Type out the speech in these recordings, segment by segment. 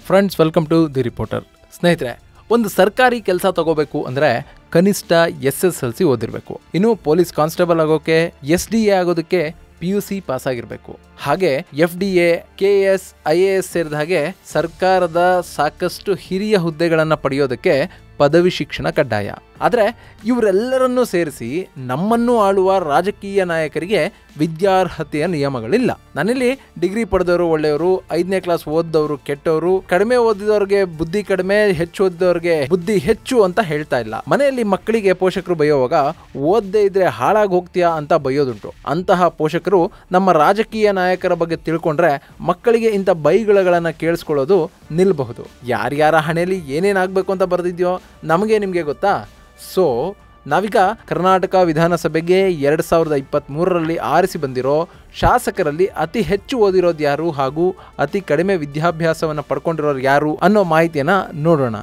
friends welcome to the reporter ಸ್ನೇಹಿತರೆ ಒಂದು ಸರ್ಕಾರಿ ಕೆಲಸ ತಗೋಬೇಕು ಅಂದರೆ ಕನಿಷ್ಠ ಎಸ್ ಎಸ್ ಎಲ್ ಸಿ ಓದಿರಬೇಕು ಇನ್ನು ಪೊಲೀಸ್ ಕಾನ್ಸ್ಟೇಬಲ್ ಆಗೋಕೆ ಎಸ್ ಡಿ ಎ ಆಗೋದಕ್ಕೆ ಪಿ ಯು ಸಿ ಪಾಸ್ ಆಗಿರಬೇಕು ಹಾಗೆ F D A K S I A S ಸೇರಿದ ಹಾಗೆ ಸರ್ಕಾರದ ಸಾಕಷ್ಟು ಹಿರಿಯ ಹುದ್ದೆಗಳನ್ನು ಪಡೆಯೋದಕ್ಕೆ ಪದವಿ ಶಿಕ್ಷಣ ಕಡ್ಡಾಯ ಆದರೆ ಇವರೆಲ್ಲರನ್ನೂ ಸೇರಿಸಿ ನಮ್ಮನ್ನು ಆಳುವ ರಾಜಕೀಯ ನಾಯಕರಿಗೆ ವಿದ್ಯಾರ್ಹತೆಯ ನಿಯಮಗಳಿಲ್ಲ ನಾನಿಲ್ಲಿ ಡಿಗ್ರಿ ಪಡೆದವರು ಒಳ್ಳೆಯವರು ಐದನೇ ಕ್ಲಾಸ್ ಓದಿದವರು ಕೆಟ್ಟವರು ಕಡಿಮೆ ಓದಿದವ್ರಿಗೆ ಬುದ್ಧಿ ಕಡಿಮೆ ಹೆಚ್ಚು ಓದಿದವ್ರಿಗೆ ಬುದ್ಧಿ ಹೆಚ್ಚು ಅಂತ ಹೇಳ್ತಾ ಇಲ್ಲ ಮನೆಯಲ್ಲಿ ಮಕ್ಕಳಿಗೆ ಪೋಷಕರು ಬೈಯೋವಾಗ ಓದದೇ ಇದ್ರೆ ಹಾಳಾಗಿ ಹೋಗ್ತೀಯಾ ಅಂತ ಬೈಯೋದುಂಟು ಅಂತಹ ಪೋಷಕರು ನಮ್ಮ ರಾಜಕೀಯ ನಾಯಕರ ಬಗ್ಗೆ ತಿಳ್ಕೊಂಡ್ರೆ ಮಕ್ಕಳಿಗೆ ಇಂಥ ಬೈಗಳನ್ನ ಕೇಳಿಸ್ಕೊಳ್ಳೋದು ನಿಲ್ಬಹುದು ಯಾರ್ಯಾರ ಹಣೆಯಲ್ಲಿ ಏನೇನಾಗಬೇಕು ಅಂತ ಬರೆದಿದ್ಯೋ ನಮಗೆ ನಿಮಗೆ ಗೊತ್ತಾ ಸೊ ನಾವೀಗ ಕರ್ನಾಟಕ ವಿಧಾನಸಭೆಗೆ ಎರಡು ಸಾವಿರದ ಇಪ್ಪತ್ತ್ಮೂರರಲ್ಲಿ ಆರಿಸಿ ಬಂದಿರೋ ಶಾಸಕರಲ್ಲಿ ಅತಿ ಹೆಚ್ಚು ಓದಿರೋದು ಯಾರು ಹಾಗೂ ಅತಿ ಕಡಿಮೆ ವಿದ್ಯಾಭ್ಯಾಸವನ್ನು ಪಡ್ಕೊಂಡಿರೋರು ಯಾರು ಅನ್ನೋ ಮಾಹಿತಿಯನ್ನು ನೋಡೋಣ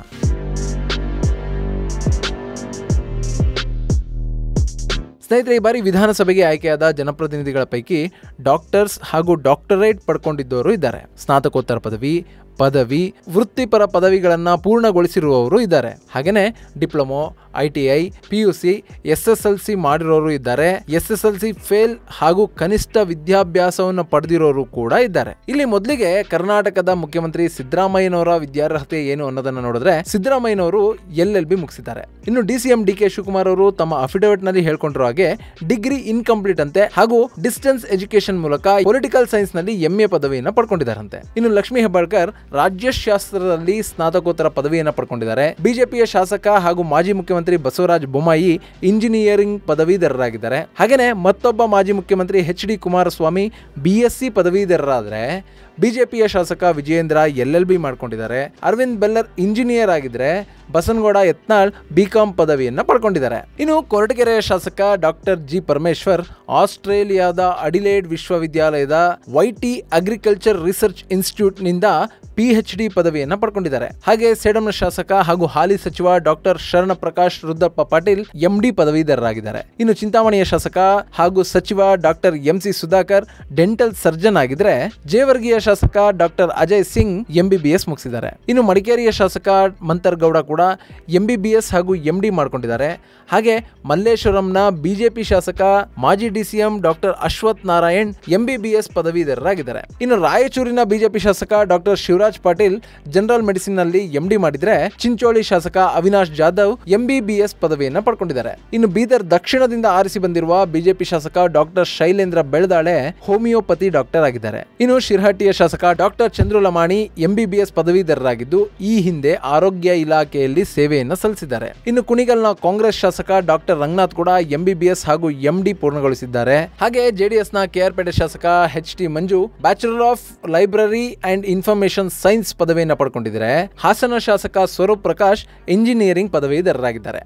ಸ್ನೇಹಿತರೆ ಈ ಬಾರಿ ವಿಧಾನಸಭೆಗೆ ಆಯ್ಕೆಯಾದ ಜನಪ್ರತಿನಿಧಿಗಳ ಪೈಕಿ ಡಾಕ್ಟರ್ಸ್ ಹಾಗೂ ಡಾಕ್ಟರೇಟ್ ಪಡ್ಕೊಂಡಿದ್ದವರು ಇದ್ದಾರೆ ಸ್ನಾತಕೋತ್ತರ ಪದವಿ ಪದವಿ ವೃತ್ತಿಪರ ಪದವಿಗಳನ್ನು ಪೂರ್ಣಗೊಳಿಸಿರುವವರು ಇದ್ದಾರೆ ಹಾಗೆಯೇ diploma I T I P U C S S L C ಮಾಡಿರೋರು ಇದ್ದಾರೆ S S L C fail ಹಾಗೂ ಕನಿಷ್ಠ ವಿದ್ಯಾಭ್ಯಾಸವನ್ನು ಪಡೆದಿರೋರು ಕೂಡ ಇದ್ದಾರೆ ಇಲ್ಲಿ ಮೊದಲಿಗೆ ಕರ್ನಾಟಕದ ಮುಖ್ಯಮಂತ್ರಿ ಸಿದ್ದರಾಮಯ್ಯನವರ ವಿದ್ಯಾರ್ಹತೆ ಏನು ಅನ್ನೋದನ್ನ ನೋಡಿದ್ರೆ ಸಿದ್ದರಾಮಯ್ಯನವರು ಎಲ್ ಎಲ್ ಬಿ ಮುಗಿಸಿದ್ದಾರೆ ಇನ್ನು D C M D K Shivakumar ಅವರು ತಮ್ಮ ಅಫಿಡವಿಟ್ ನಲ್ಲಿ ಹೇಳ್ಕೊಂಡಿರೋ ಹಾಗೆ ಡಿಗ್ರಿ ಇನ್ಕಂಪ್ಲೀಟ್ ಅಂತೆ ಹಾಗೂ ಡಿಸ್ಟೆನ್ಸ್ ಎಜುಕೇಶನ್ ಮೂಲಕ ಪೊಲಿಟಿಕಲ್ ಸೈನ್ಸ್ ನಲ್ಲಿ ಎಂಎ ಪದವಿಯನ್ನು ಪಡ್ಕೊಂಡಿದ್ದಾರಂತೆ ಇನ್ನು ಲಕ್ಷ್ಮೀ ಹೆಬ್ಬಾಳ್ಕರ್ ರಾಜ್ಯಶಾಸ್ತ್ರದಲ್ಲಿ ಸ್ನಾತಕೋತ್ತರ ಪದವಿಯನ್ನು ಪಡ್ಕೊಂಡಿದ್ದಾರೆ ಬಿಜೆಪಿಯ ಶಾಸಕ ಹಾಗೂ ಮಾಜಿ ಮುಖ್ಯಮಂತ್ರಿ ಬಸವರಾಜ ಬೊಮ್ಮಾಯಿ ಇಂಜಿನಿಯರಿಂಗ್ ಪದವೀಧರರಾಗಿದ್ದಾರೆ ಹಾಗೇನೆ ಮತ್ತೊಬ್ಬ ಮಾಜಿ ಮುಖ್ಯಮಂತ್ರಿ H D Kumaraswamy B S C ಪದವೀಧರರಾದರೆ ಬಿಜೆಪಿಯ ಶಾಸಕ ವಿಜಯೇಂದ್ರ ಎಲ್ ಎಲ್ ಬಿ ಮಾಡ್ಕೊಂಡಿದ್ದಾರೆ ಅರವಿಂದ್ ಬೆಲ್ಲರ್ ಇಂಜಿನಿಯರ್ ಆಗಿದ್ರೆ ಬಸನಗೌಡ ಯತ್ನಾಳ್ ಬಿಕಾಂ ಪದವಿಯನ್ನ ಪಡ್ಕೊಂಡಿದ್ದಾರೆ ಇನ್ನು ಕೊರಟಗೆರೆಯ ಶಾಸಕ ಡಾಕ್ಟರ್ ಜಿ ಪರಮೇಶ್ವರ್ ಆಸ್ಟ್ರೇಲಿಯಾದ ಅಡಿಲೇಡ್ ವಿಶ್ವವಿದ್ಯಾಲಯದ ವೈಟಿ ಅಗ್ರಿಕಲ್ಚರ್ ರಿಸರ್ಚ್ ಇನ್ಸ್ಟಿಟ್ಯೂಟ್ ನಿಂದ ಪಿ ಎಚ್ ಡಿ ಪದವಿಯನ್ನ ಪಡ್ಕೊಂಡಿದ್ದಾರೆ ಹಾಗೆ ಸೇಡಂನ ಶಾಸಕ ಹಾಗೂ ಹಾಲಿ ಸಚಿವ doctor Sharan Prakash Rudrappa Patil M D ಪದವೀಧರರಾಗಿದ್ದಾರೆ ಇನ್ನು ಚಿಂತಾಮಣಿಯ ಶಾಸಕ ಹಾಗೂ ಸಚಿವ doctor M C Sudhakar dental surgeon ಆಗಿದ್ರೆ ಜೇವರ್ಗಿಯ ಶಾಸಕ ಡಾಕ್ಟರ್ ಅಜಯ್ ಸಿಂಗ್ ಎಂಬಿಬಿಎಸ್ ಮುಗಿಸಿದ್ದಾರೆ ಇನ್ನು ಮಡಿಕೇರಿಯ ಶಾಸಕ ಮಂತರ್ಗೌಡ ಕೂಡ ಎಂಬಿಬಿಎಸ್ ಹಾಗೂ ಎಂ ಡಿ ಮಾಡ್ಕೊಂಡಿದ್ದಾರೆ ಹಾಗೆ ಮಲ್ಲೇಶ್ವರಂನ ಬಿಜೆಪಿ ಶಾಸಕ ಮಾಜಿ DCM doctor Ashwath Narayan MBBS ಪದವೀಧರರಾಗಿದ್ದಾರೆ ಇನ್ನು ರಾಯಚೂರಿನ ಬಿಜೆಪಿ ಶಾಸಕ doctor Shivaraj Patil general medicine ನಲ್ಲಿ ಎಂಡಿ ಮಾಡಿದ್ರೆ ಚಿಂಚೋಳಿ ಶಾಸಕ ಅವಿನಾಶ್ ಜಾಧವ್ ಎಂಬಿಬಿಎಸ್ ಪದವಿಯನ್ನ ಪಡ್ಕೊಂಡಿದ್ದಾರೆ ಇನ್ನು ಬೀದರ್ ದಕ್ಷಿಣದಿಂದ ಆರಿಸಿ ಬಂದಿರುವ ಬಿಜೆಪಿ ಶಾಸಕ doctor Shailendra Beladale homeopathy doctor ಆಗಿದ್ದಾರೆ ಇನ್ನು ಶಿರ್ಹಟ್ಟಿಯ ಶಾಸಕ ಡಾಕ್ಟರ್ ಚಂದ್ರು ಲಮಾಣಿ ಎಂಬಿಬಿಎಸ್ ಪದವೀಧರರಾಗಿದ್ದು ಈ ಹಿಂದೆ ಆರೋಗ್ಯ ಇಲಾಖೆಯಲ್ಲಿ ಸೇವೆಯನ್ನ ಸಲ್ಲಿಸಿದ್ದಾರೆ ಇನ್ನು ಕುಣಿಗಲ್ನ ಕಾಂಗ್ರೆಸ್ ಶಾಸಕ ಡಾಕ್ಟರ್ ರಂಗನಾಥ್ ಕೂಡ ಎಂಬಿಬಿಎಸ್ ಹಾಗೂ ಎಂಡಿ ಪೂರ್ಣಗೊಳಿಸಿದ್ದಾರೆ ಹಾಗೆ ಜೆಡಿಎಸ್ ನ ಕೆಆರ್ಪೇಟೆ ಶಾಸಕ H T Manju bachelor of library and information science ಪದವಿಯನ್ನು ಪಡ್ಕೊಂಡಿದ್ದಾರೆ ಹಾಸನ ಶಾಸಕ ಸ್ವರೂಪ್ ಪ್ರಕಾಶ್ ಇಂಜಿನಿಯರಿಂಗ್ ಪದವೀಧರರಾಗಿದ್ದಾರೆ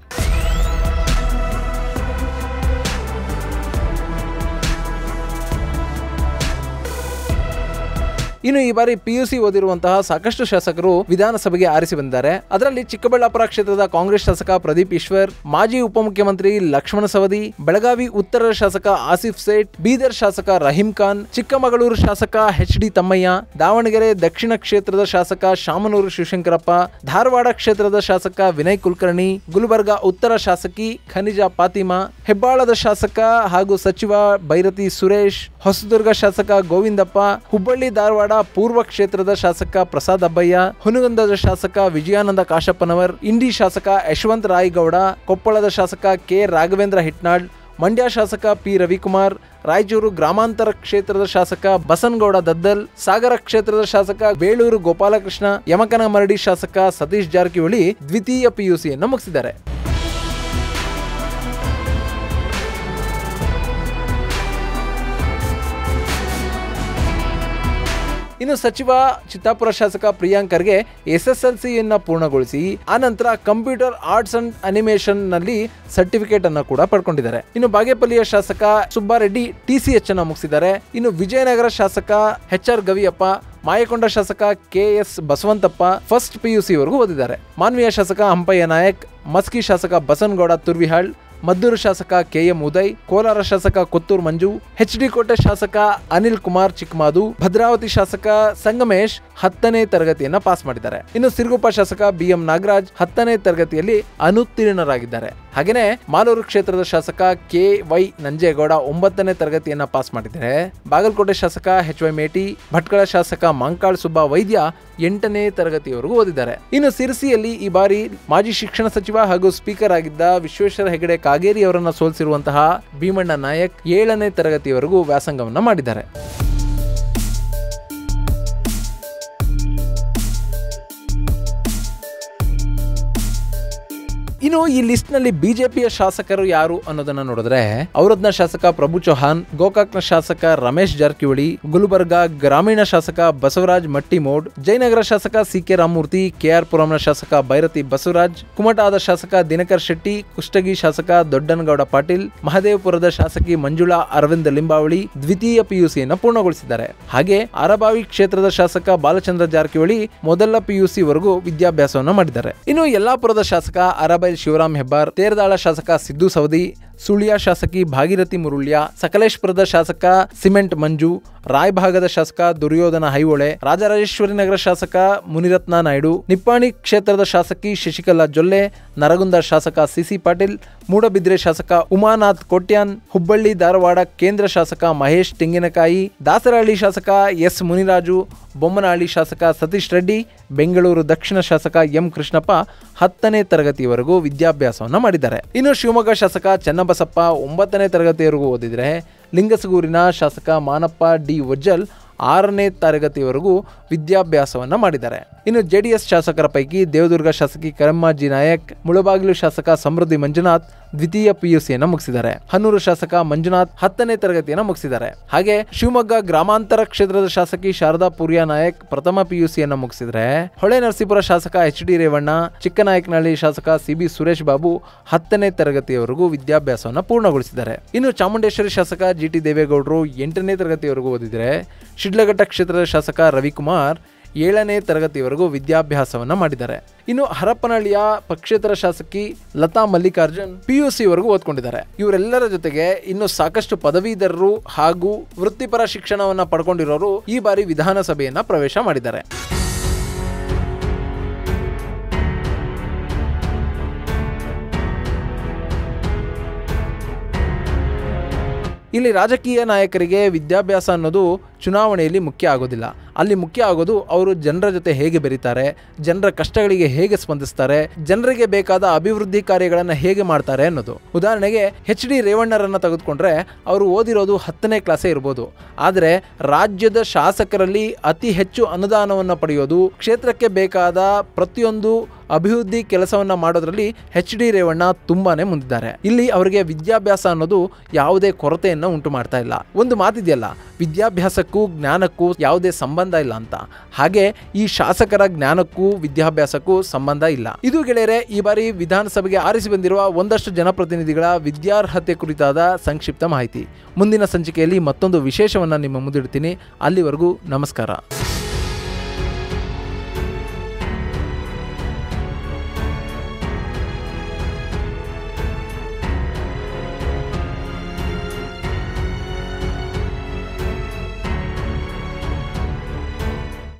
ಇನ್ನು ಈ ಬಾರಿ ಪಿ ಯು ಸಿ ಓದಿರುವಂತಹ ಸಾಕಷ್ಟು ಶಾಸಕರು ವಿಧಾನಸಭೆಗೆ ಆರಿಸಿ ಬಂದಿದ್ದಾರೆ ಅದರಲ್ಲಿ ಚಿಕ್ಕಬಳ್ಳಾಪುರ ಕ್ಷೇತ್ರದ ಕಾಂಗ್ರೆಸ್ ಶಾಸಕ ಪ್ರದೀಪ್ ಈಶ್ವರ್ ಮಾಜಿ ಉಪಮುಖ್ಯಮಂತ್ರಿ ಲಕ್ಷ್ಮಣ ಸವದಿ ಬೆಳಗಾವಿ ಉತ್ತರ ಶಾಸಕ ಆಸಿಫ್ ಸೇಠ್ ಬೀದರ್ ಶಾಸಕ ರಹೀಂ ಖಾನ್ ಚಿಕ್ಕಮಗಳೂರು ಶಾಸಕ ಎಚ್ ಡಿ ತಮ್ಮಯ್ಯ ದಾವಣಗೆರೆ ದಕ್ಷಿಣ ಕ್ಷೇತ್ರದ ಶಾಸಕ ಶಾಮನೂರು ಶಿವಶಂಕರಪ್ಪ ಧಾರವಾಡ ಕ್ಷೇತ್ರದ ಶಾಸಕ ವಿನಯ್ ಕುಲಕರ್ಣಿ ಗುಲ್ಬರ್ಗಾ ಉತ್ತರ ಶಾಸಕಿ ಖನಿಜಾ ಫಾತಿಮಾ ಹೆಬ್ಬಾಳದ ಶಾಸಕ ಹಾಗೂ ಸಚಿವ ಭೈರತಿ ಸುರೇಶ್ ಹೊಸದುರ್ಗ ಶಾಸಕ ಗೋವಿಂದಪ್ಪ ಹುಬ್ಬಳ್ಳಿ ಧಾರವಾಡ ಪೂರ್ವ ಕ್ಷೇತ್ರದ ಶಾಸಕ ಪ್ರಸಾದ್ ಅಬ್ಬಯ್ಯ ಹುನಗುಂದದ ಶಾಸಕ ವಿಜಯಾನಂದ ಕಾಶಪ್ಪನವರ್ ಇಂಡಿ ಶಾಸಕ ಯಶವಂತ್ ರಾಯಗೌಡ ಕೊಪ್ಪಳದ ಶಾಸಕ ಕೆ ರಾಘವೇಂದ್ರ ಹಿಟ್ನಾಳ್ ಮಂಡ್ಯ ಶಾಸಕ ಪಿ ರವಿಕುಮಾರ್ ರಾಯಚೂರು ಗ್ರಾಮಾಂತರ ಕ್ಷೇತ್ರದ ಶಾಸಕ ಬಸನಗೌಡ ದದ್ದಲ್ ಸಾಗರ ಕ್ಷೇತ್ರದ ಶಾಸಕ ಬೇಳೂರು ಗೋಪಾಲಕೃಷ್ಣ ಯಮಕನಮರಡಿ ಶಾಸಕ ಸತೀಶ್ ಜಾರಕಿಹೊಳಿ ದ್ವಿತೀಯ ಪಿಯುಸಿಯನ್ನು ಮುಗಿಸಿದ್ದಾರೆ ಇನ್ನು ಸಚಿವ ಚಿತ್ತಾಪುರ ಶಾಸಕ Priyank Kharge S S L ಸಿಯನ್ನ ಪೂರ್ಣಗೊಳಿಸಿ ಆನಂತರ ಕಂಪ್ಯೂಟರ್ ಆರ್ಟ್ಸ್ ಅಂಡ್ ಅನಿಮೇಷನ್ ನಲ್ಲಿ ಸರ್ಟಿಫಿಕೇಟ್ ಅನ್ನ ಕೂಡ ಪಡ್ಕೊಂಡಿದ್ದಾರೆ ಇನ್ನು ಬಾಗೇಪಲ್ಲಿಯ ಶಾಸಕ ಸುಬ್ಬಾರೆಡ್ಡಿ ಟಿ ಸಿ ಎಚ್ ಅನ್ನ ಮುಗಿಸಿದ್ದಾರೆ ಇನ್ನು ವಿಜಯನಗರ ಶಾಸಕ ಎಚ್ ಆರ್ ಗವಿಯಪ್ಪ ಮಾಯಕೊಂಡ ಶಾಸಕ K S Basavanthappa first P U C ವರೆಗೂ ಓದಿದ್ದಾರೆ ಮಾನ್ವೀಯ ಶಾಸಕ ಹಂಪಯ್ಯ ನಾಯಕ್ ಮಸ್ಕಿ ಶಾಸಕ ಬಸನಗೌಡ ತುರ್ವಿಹಾಳ್ ಮದ್ದೂರು ಶಾಸಕ ಕೆಎಂ ಉದಯ್ ಕೋಲಾರ ಶಾಸಕ ಕೊತ್ತೂರು ಮಂಜು ಎಚ್ ಡಿ ಕೋಟೆ ಶಾಸಕ ಅನಿಲ್ ಕುಮಾರ್ ಚಿಕ್ಮಾದು ಭದ್ರಾವತಿ ಶಾಸಕ ಸಂಗಮೇಶ್ ಹತ್ತನೇ ತರಗತಿಯನ್ನ ಪಾಸ್ ಮಾಡಿದ್ದಾರೆ ಇನ್ನು ಸಿರುಗುಪ್ಪ ಶಾಸಕ ಬಿಎಂ ನಾಗರಾಜ್ ಹತ್ತನೇ ತರಗತಿಯಲ್ಲಿ ಅನುತ್ತೀರ್ಣರಾಗಿದ್ದಾರೆ ಹಾಗೇನೆ ಮಾಲೂರು ಕ್ಷೇತ್ರದ ಶಾಸಕ ಕೆ ವೈ ನಂಜೇಗೌಡ ಒಂಬತ್ತನೇ ತರಗತಿಯನ್ನ ಪಾಸ್ ಮಾಡಿದ್ದಾರೆ ಬಾಗಲಕೋಟೆ ಶಾಸಕ ಎಚ್ ವೈ ಮೇಟಿ ಭಟ್ಕಳ ಶಾಸಕ ಮಂಕಾಳ್ ಸುಬ್ಬ ವೈದ್ಯ ಎಂಟನೇ ತರಗತಿಯವರೆಗೂ ಓದಿದ್ದಾರೆ ಇನ್ನು ಸಿರಸಿಯಲ್ಲಿ ಈ ಬಾರಿ ಮಾಜಿ ಶಿಕ್ಷಣ ಸಚಿವ ಹಾಗೂ ಸ್ಪೀಕರ್ ಆಗಿದ್ದ ವಿಶ್ವೇಶ್ವರ ಹೆಗಡೆ ಕಾಗೇರಿ ಅವರನ್ನ ಸೋಲಿಸಿರುವಂತಹ ಭೀಮಣ್ಣ ನಾಯಕ್ ಏಳನೇ ತರಗತಿಯವರೆಗೂ ವ್ಯಾಸಂಗವನ್ನ ಮಾಡಿದ್ದಾರೆ ಇನ್ನು ಈ ಲಿಸ್ಟ್ ನಲ್ಲಿ ಬಿಜೆಪಿಯ ಶಾಸಕರು ಯಾರು ಅನ್ನೋದನ್ನ ನೋಡಿದ್ರೆ ಔರದ್ನ ಶಾಸಕ ಪ್ರಭು ಚೌಹಾಣ್ ಗೋಕಾಕ್ನ ಶಾಸಕ ರಮೇಶ್ ಜಾರಕಿಹೊಳಿ ಗುಲ್ಬರ್ಗಾ ಗ್ರಾಮೀಣ ಶಾಸಕ ಬಸವರಾಜ್ ಮಟ್ಟಿಮೋಡ್ ಜಯನಗರ ಶಾಸಕ ಸಿ ಕೆ ರಾಮಮೂರ್ತಿ ಕೆಆರ್ ಪುರಂನ ಶಾಸಕ ಭೈರತಿ ಬಸವರಾಜ್ ಕುಮಟಾದ ಶಾಸಕ ದಿನಕರ್ ಶೆಟ್ಟಿ ಕುಷ್ಟಗಿ ಶಾಸಕ ದೊಡ್ಡನಗೌಡ ಪಾಟೀಲ್ ಮಹದೇವಪುರದ ಶಾಸಕಿ ಮಂಜುಳಾ ಅರವಿಂದ್ ಲಿಂಬಾವಳಿ ದ್ವಿತೀಯ ಪಿಯುಸಿಯನ್ನು ಪೂರ್ಣಗೊಳಿಸಿದ್ದಾರೆ ಹಾಗೆ ಅರಬಾವಿ ಕ್ಷೇತ್ರದ ಶಾಸಕ ಬಾಲಚಂದ್ರ ಜಾರಕಿಹೊಳಿ ಮೊದಲ ಪಿಯುಸಿ ವರೆಗೂ ವಿದ್ಯಾಭ್ಯಾಸವನ್ನು ಮಾಡಿದ್ದಾರೆ ಇನ್ನು ಯಲ್ಲಾಪುರದ ಶಾಸಕ ಅರಬೈಲ್ ಶಿವರಾಮ್ ಹೆಬ್ಬಾರ್ ತೇರದಾಳ ಶಾಸಕ ಸಿದ್ದು ಸವದಿ ಸುಳ್ಯ ಶಾಸಕಿ ಭಾಗೀರಥಿ ಮುರುಳ್ಯ ಸಕಲೇಶ್ಪುರದ ಶಾಸಕ ಸಿಮೆಂಟ್ ಮಂಜು ರಾಯಭಾಗದ ಶಾಸಕ ದುರ್ಯೋಧನ ಹೈಹೊಳೆ ರಾಜರಾಜೇಶ್ವರಿ ನಗರ ಶಾಸಕ ಮುನಿರತ್ನ ನಾಯ್ಡು ನಿಪ್ಪಾಣಿ ಕ್ಷೇತ್ರದ ಶಾಸಕಿ ಶಶಿಕಲಾ ಜೊಲ್ಲೆ ನರಗುಂದ ಶಾಸಕ ಸಿಸಿ ಪಾಟೀಲ್ ಮೂಡಬಿದ್ರೆ ಶಾಸಕ ಉಮಾನಾಥ್ ಕೊಟ್ಯಾನ್ ಹುಬ್ಬಳ್ಳಿ ಧಾರವಾಡ ಕೇಂದ್ರ ಶಾಸಕ ಮಹೇಶ್ ತೆಂಗಿನಕಾಯಿ ದಾಸರಹಳ್ಳಿ ಶಾಸಕ ಎಸ್ ಮುನಿರಾಜು ಬೊಮ್ಮನಹಳ್ಳಿ ಶಾಸಕ ಸತೀಶ್ ರೆಡ್ಡಿ ಬೆಂಗಳೂರು ದಕ್ಷಿಣ ಶಾಸಕ ಎಂ ಕೃಷ್ಣಪ್ಪ ಹತ್ತನೇ ತರಗತಿವರೆಗೂ ವಿದ್ಯಾಭ್ಯಾಸವನ್ನು ಮಾಡಿದ್ದಾರೆ ಇನ್ನು ಶಿವಮೊಗ್ಗ ಶಾಸಕ ಚನ್ನಬಸಪ್ಪ ಒಂಬತ್ತನೇ ತರಗತಿವರೆಗೂ ಓದಿದರೆ ಲಿಂಗಸಗೂರಿನ ಶಾಸಕ ಮಾನಪ್ಪ ಡಿ ವಜ್ಜಲ್ ಆರನೇ ತರಗತಿವರೆಗೂ ವಿದ್ಯಾಭ್ಯಾಸವನ್ನ ಮಾಡಿದ್ದಾರೆ ಇನ್ನು ಜೆಡಿಎಸ್ ಶಾಸಕರ ಪೈಕಿ ದೇವದುರ್ಗ ಶಾಸಕಿ ಕರಮ್ಮಾಜಿ ನಾಯಕ್ ಮುಳಬಾಗಿಲು ಶಾಸಕ ಸಮೃದ್ಧಿ ಮಂಜುನಾಥ್ ದ್ವಿತೀಯ ಪಿಯುಸಿಯನ್ನು ಮುಗಿಸಿದ್ದಾರೆ ಹನ್ನೂರು ಶಾಸಕ ಮಂಜುನಾಥ್ ಹತ್ತನೇ ತರಗತಿಯನ್ನು ಮುಗಿಸಿದ್ದಾರೆ ಹಾಗೆ ಶಿವಮೊಗ್ಗ ಗ್ರಾಮಾಂತರ ಕ್ಷೇತ್ರದ ಶಾಸಕಿ ಶಾರದಾ ಪೂರ್ಯ ನಾಯಕ್ ಪ್ರಥಮ ಪಿಯುಸಿಯನ್ನು ಮುಗಿಸಿದ್ರೆ ಹೊಳೆ ನರಸೀಪುರ ಶಾಸಕ ಎಚ್ ಡಿ ರೇವಣ್ಣ ಚಿಕ್ಕನಾಯಕನಹಳ್ಳಿ ಶಾಸಕ ಸಿಬಿ ಸುರೇಶ್ ಬಾಬು ಹತ್ತನೇ ತರಗತಿಯವರೆಗೂ ವಿದ್ಯಾಭ್ಯಾಸವನ್ನು ಪೂರ್ಣಗೊಳಿಸಿದ್ದಾರೆ ಇನ್ನು ಚಾಮುಂಡೇಶ್ವರಿ ಶಾಸಕ ಜಿ ಟಿ ದೇವೇಗೌಡರು ಎಂಟನೇ ತರಗತಿಯವರೆಗೂ ಓದಿದರೆ ಶಿಡ್ಲಘಟ್ಟ ಕ್ಷೇತ್ರದ ಶಾಸಕ ರವಿಕುಮಾರ್ ಏಳನೇ ತರಗತಿವರೆಗೂ ವಿದ್ಯಾಭ್ಯಾಸವನ್ನ ಮಾಡಿದ್ದಾರೆ ಇನ್ನು ಹರಪನಹಳ್ಳಿಯ ಪಕ್ಷೇತರ ಶಾಸಕಿ ಲತಾ ಮಲ್ಲಿಕಾರ್ಜುನ್ ಪಿಯುಸಿ ವರೆಗೂ ಓದ್ಕೊಂಡಿದ್ದಾರೆ ಇವರೆಲ್ಲರ ಜೊತೆಗೆ ಇನ್ನು ಸಾಕಷ್ಟು ಪದವೀಧರರು ಹಾಗೂ ವೃತ್ತಿಪರ ಶಿಕ್ಷಣವನ್ನ ಪಡ್ಕೊಂಡಿರೋರು ಈ ಬಾರಿ ವಿಧಾನಸಭೆಯನ್ನ ಪ್ರವೇಶ ಮಾಡಿದ್ದಾರೆ ಇಲ್ಲಿ ರಾಜಕೀಯ ನಾಯಕರಿಗೆ ವಿದ್ಯಾಭ್ಯಾಸ ಅನ್ನೋದು ಚುನಾವಣೆಯಲ್ಲಿ ಮುಖ್ಯ ಆಗೋದಿಲ್ಲ ಅಲ್ಲಿ ಮುಖ್ಯ ಆಗೋದು ಅವರು ಜನರ ಜೊತೆ ಹೇಗೆ ಬೆರೀತಾರೆ ಜನರ ಕಷ್ಟಗಳಿಗೆ ಹೇಗೆ ಸ್ಪಂದಿಸ್ತಾರೆ ಜನರಿಗೆ ಬೇಕಾದ ಅಭಿವೃದ್ಧಿ ಕಾರ್ಯಗಳನ್ನು ಹೇಗೆ ಮಾಡ್ತಾರೆ ಅನ್ನೋದು ಉದಾಹರಣೆಗೆ ಎಚ್ ಡಿ ರೇವಣ್ಣರನ್ನ ತೆಗೆದುಕೊಂಡ್ರೆ ಅವರು ಓದಿರೋದು ಹತ್ತನೇ ಕ್ಲಾಸೇ ಇರ್ಬೋದು ಆದರೆ ರಾಜ್ಯದ ಶಾಸಕರಲ್ಲಿ ಅತಿ ಹೆಚ್ಚು ಅನುದಾನವನ್ನು ಪಡೆಯೋದು ಕ್ಷೇತ್ರಕ್ಕೆ ಬೇಕಾದ ಪ್ರತಿಯೊಂದು ಅಭಿವೃದ್ಧಿ ಕೆಲಸವನ್ನ ಮಾಡೋದ್ರಲ್ಲಿ ಎಚ್ ಡಿ ರೇವಣ್ಣ ತುಂಬಾನೇ ಮುಂದಿದ್ದಾರೆ ಇಲ್ಲಿ ಅವರಿಗೆ ವಿದ್ಯಾಭ್ಯಾಸ ಅನ್ನೋದು ಯಾವುದೇ ಕೊರತೆಯನ್ನು ಉಂಟು ಮಾಡ್ತಾ ಇಲ್ಲ ಒಂದು ಮಾತಿದೆಯಲ್ಲ ವಿದ್ಯಾಭ್ಯಾಸಕ್ಕೂ ಜ್ಞಾನಕ್ಕೂ ಯಾವುದೇ ಸಂಬಂಧ ಇಲ್ಲ ಅಂತ ಹಾಗೆ ಈ ಶಾಸಕರ ಜ್ಞಾನಕ್ಕೂ ವಿದ್ಯಾಭ್ಯಾಸಕ್ಕೂ ಸಂಬಂಧ ಇಲ್ಲ ಇದು ಗೆಳೆಯರೆ ಈ ಬಾರಿ ವಿಧಾನಸಭೆಗೆ ಆರಿಸಿ ಬಂದಿರುವ ಒಂದಷ್ಟು ಜನಪ್ರತಿನಿಧಿಗಳ ವಿದ್ಯಾರ್ಹತೆ ಕುರಿತಾದ ಸಂಕ್ಷಿಪ್ತ ಮಾಹಿತಿ ಮುಂದಿನ ಸಂಚಿಕೆಯಲ್ಲಿ ಮತ್ತೊಂದು ವಿಶೇಷವನ್ನ ನಿಮ್ಮ ಮುಂದಿಡ್ತೀನಿ ಅಲ್ಲಿವರೆಗೂ ನಮಸ್ಕಾರ